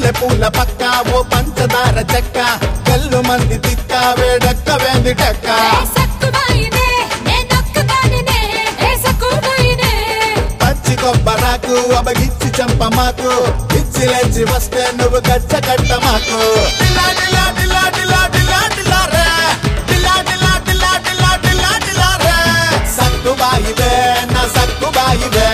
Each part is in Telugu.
మల్లె పూల పక్క ఓ పంచదార చెక్క కళ్ళు మంది తిక్క వేడక్క వేంది టెక్క పచ్చి కొబ్బరాకు అబగిచ్చి చంప మాకు ఇచ్చి లేచి వస్తే నువ్వు గచ్చ కట్ట మాకు డిలా డిలా డిలా డిలా డిలా డిలా రే. డిలా డిలా డిలా డిలా డిలా డిలా రే. సక్కు బాయివే నా సక్కు బాయివే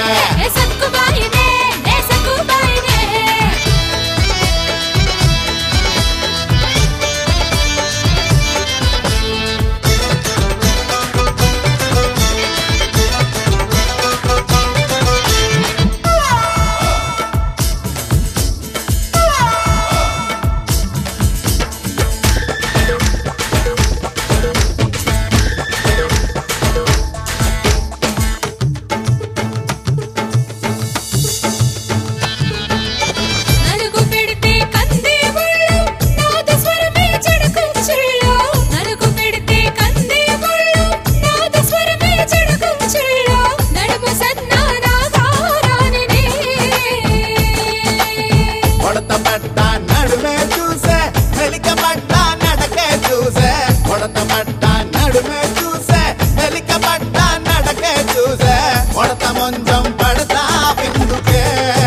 నలుగు పెడితే కందే ముళ్ళు నాద స్వరమే చెడుకుంచుళ్ళు నలుగు పెడితే కందే ముళ్ళు నాద స్వరమే చెడుకుంచుళ్ళు నడుము సన్నానా గారానినే కొడత పట్ట నడుమే చూసే మెలిక పట్ట నడకే చూసే కొడత పట్ట నడుమే చూసే మెలిక పట్ట నడకే చూసే కొడత ముంజం పడతా బిందుకే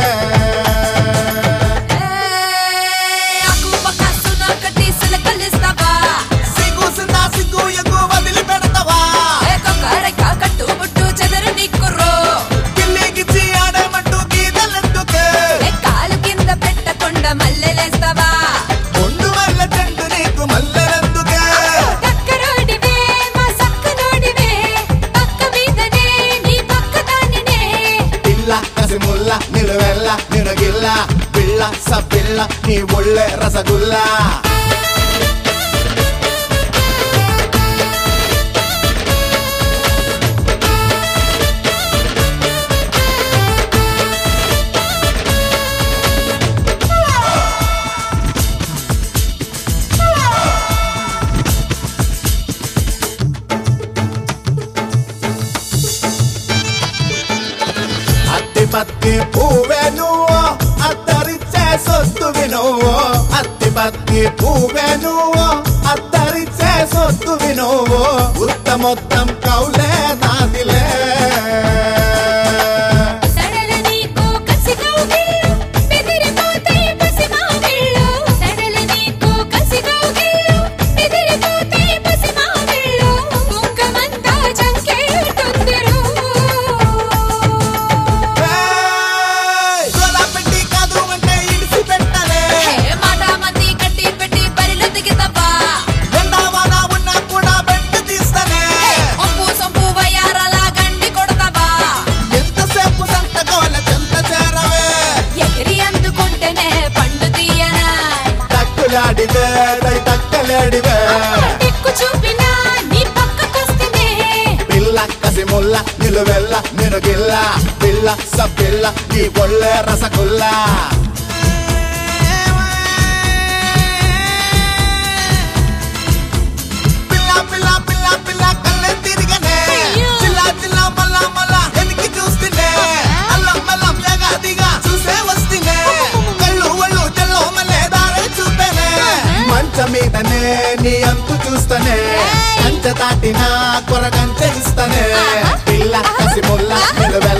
ఆకు పకాసు నాకటి సిలకలిస్తావా సిగ్గు సిన్నా సిగ్గు ఎగ్గు వదిలి పెడతావా ఏకొకరక కట్టు బుట్టు చెదరు నిక్కుర్రో గిల్లిగిచ్చి ఆడేమంటూ గీతలెందుకే ఏ కాలు కింద పెట్టకుండా మల్లెలేస్తావా ఒండు వల్ల చెండు నీకు మల్లెలెందుకే టక్కరోడివే మా సక్కనోడివే పక్క మీదనే నీ పక్క దానినే పిల్ల కసి ముల్ల నిలువెల్ల నినగిల్ల పిల్ల సపిల్ల నీ ఒళ్ళే రసగుల్లా అత్తి పత్తి పువ్వే నువ్వు అత్తరిచ్చే సొత్తువి నువ్వు అత్తి పత్తి పువ్వే నువ్వు అత్తరిచ్చే సొత్తువి నువ్వు ఉత్త మొత్తం కౌలే నాదిలే సడల నీకు కసిగా గిల్లు బెదిరిపోతే పసిమా విల్లు సడల నీకు కసిగా గిల్లు బెదిరిపోతే పసిమా విల్లు కుంకమంతా చంకేటుందిరు ఏయ్! గోలా పెట్టి కాదు అంటే ఇడిసి పెట్టలే హే మాటా మంది కట్టి పెట్టి బరిలో దిగుతావా ఎండావాన ఉన్నా కూడా బెట్టు తీస్తనే ఒంపు సొంపు వయ్యారలా గండి కొడతావా ఎంతసేపు సంత గోల చెంత చేరవే ఎగిరి అందుకుంటేనే పండు తీయనా తక్కులాడివే దై తక్కలేడివే దిక్కు చూపినా నీ పక్కకొస్తేనే పిల్ల కసి ముల్ల నిలువెల్ల నినుగిల్ల పిల్ల సపిల్ల నీ ఒళ్ళే రసగుల్లా పిల్ల పిల్ల పిల్ల పిల్ల కళ్ళే తిరిగనే చిల్ల చిల్ల మల్ల మల్ల ఎనికి చూస్తేనే అల్లం మల్లం ఎగాదిగా చూసే వస్తేనే కళ్ళు ఒళ్ళు తెల్లో మల్లే దారే చూపేనే మంచ మీదనే నీ అంతు చూస్తనే కంచె దాటినా కొరకంచె ఇస్తనే పిల్ల కసి ముల్ల నిలువెల్ల